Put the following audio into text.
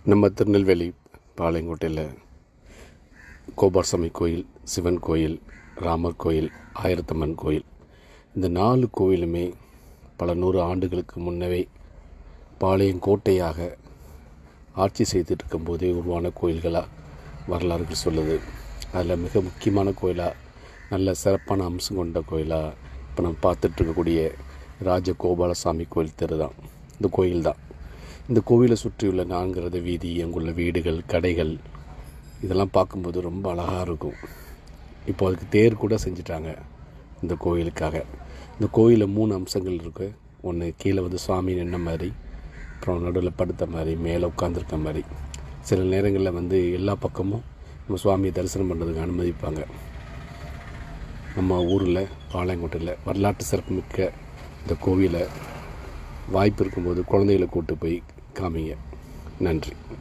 நம்ம திருநெல்வேலி பாளையங்கோட்டையில் கோபாரசாமி கோயில் சிவன் கோயில் ராமர் கோயில் ஆயிரத்தம்மன் கோயில் இந்த நாலு கோயிலுமே பல நூறு ஆண்டுகளுக்கு முன்னவே பாளையங்கோட்டையாக ஆட்சி செய்துட்டு இருக்கும்போதே உருவான கோயில்களாக வரலாறுகள் சொல்லுது அதில் மிக முக்கியமான கோயிலாக நல்ல சிறப்பான அம்சம் கொண்ட கோயிலாக இப்போ நம்ம பார்த்துட்டு இருக்கக்கூடிய ராஜகோபாலசாமி கோயில் தெரு தான் இந்த கோயில் தான் இந்த கோவிலை சுற்றியுள்ள நான்கிறது வீதி அங்குள்ள வீடுகள் கடைகள் இதெல்லாம் பார்க்கும்போது ரொம்ப அழகாக இருக்கும் இப்போ அதுக்கு தேர் கூட செஞ்சிட்டாங்க இந்த கோயிலுக்காக இந்த கோயிலில் மூணு அம்சங்கள் இருக்குது ஒன்று கீழே வந்து சுவாமி நின்ன மாதிரி அப்புறம் நடுவில் படுத்த மாதிரி மேலே உட்காந்துருக்க மாதிரி சில நேரங்களில் வந்து எல்லா பக்கமும் நம்ம சுவாமியை தரிசனம் பண்ணுறதுக்கு அனுமதிப்பாங்க நம்ம ஊரில் பாளையங்கோட்டையில் வரலாற்று சிறப்புமிக்க இந்த கோவிலை வாய்ப்பு இருக்கும்போது குழந்தைகளை கூட்டு போய் காமிங்க நன்றி